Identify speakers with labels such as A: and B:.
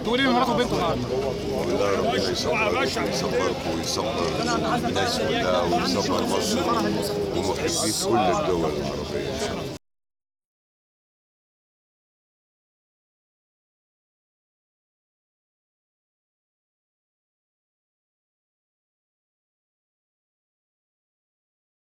A: تقولي لمراته وبنته النهارده
B: والله ربنا يصبركم ويصبركم ويصبر الناس كلها ويصبر مصر ومحبي كل الدول العربيه ان شاء الله